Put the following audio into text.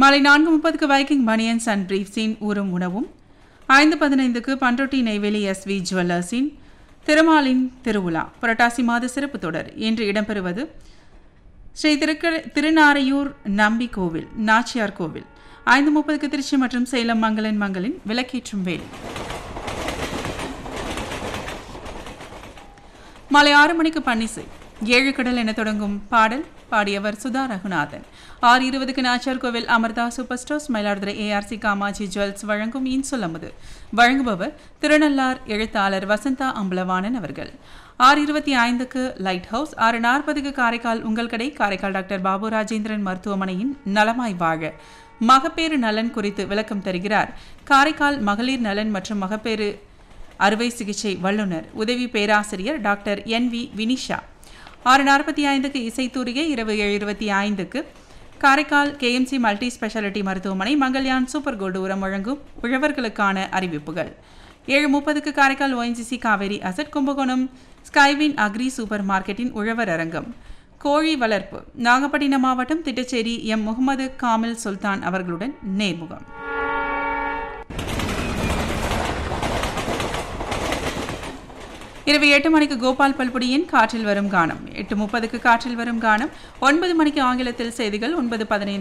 மாலை நான்கு முப்பதுக்கு வைக்கிங் பனியன்ஸ் அண்ட் பிரீஃப்ஸின் ஊரும் உணவும் ஐந்து பதினைந்துக்கு பண்ரொட்டி நெய்வேலி எஸ் வி ஜுவல்லர்ஸின் திருமாலின் திருவிழா புரட்டாசி மாத சிறப்பு தொடர் இன்று இடம்பெறுவது ஸ்ரீ திருக்க திருநாரையூர் நம்பி கோவில் நாச்சியார் கோவில் ஐந்து முப்பதுக்கு திருச்சி மற்றும் சேலம் மங்களன் மங்களின் விளக்கேற்றும் வேலை மாலை ஆறு மணிக்கு பன்னிசை ஏழு கடல் என தொடங்கும் பாடல் பாடியவர் சுதா ரகுநாதன் ஆறு இருபதுக்கு Nachiyar Kovil Amirtha super stores Mayiladuthurai A R C Kamatchi jewels வழங்கும் இன்சொல்லமுது வழங்குபவர் திருநள்ளார் எழுத்தாளர் வசந்தா அம்பலவாணன் அவர்கள் ஆறு இருபத்தி ஐந்துக்கு லைட் ஹவுஸ் ஆறு நாற்பதுக்கு காரைக்கால் உங்கள் கடை காரைக்கால் டாக்டர் பாபு ராஜேந்திரன் மருத்துவமனையின் நலமாய் வாழ மகப்பேறு நலன் குறித்து விளக்கம் தருகிறார் காரைக்கால் மகளிர் நலன் மற்றும் மகப்பேறு அறுவை சிகிச்சை வல்லுநர் உதவி பேராசிரியர் டாக்டர் என் வி வினிஷா ஆறு நாற்பத்தி ஐந்துக்கு இசைத்தூரிகை இரவு ஏழு இருபத்தி ஐந்துக்கு காரைக்கால் கேஎம்சி மல்டி ஸ்பெஷாலிட்டி மருத்துவமனை மங்கள்யான் சூப்பர் கோல்டு உரம் வழங்கும் உழவர்களுக்கான அறிவிப்புகள் ஏழு முப்பதுக்கு Karaikal O N G C Cauvery asset Kumbakonam Skywin agri super மார்க்கெட்டின் உழவர் அரங்கம் கோழி வளர்ப்பு நாகப்பட்டினம் மாவட்டம் திட்டச்சேரி எம் முகமது காமில் சுல்தான் அவர்களுடன் நேர்முகம் இரவு எட்டு மணிக்கு கோபால் பல்புடியின் காற்றில் வரும் கானம் எட்டு முப்பதுக்கு காற்றில் வரும் கானம் ஒன்பது மணிக்கு ஆங்கிலத்தில் செய்திகள் ஒன்பது பதினைந்து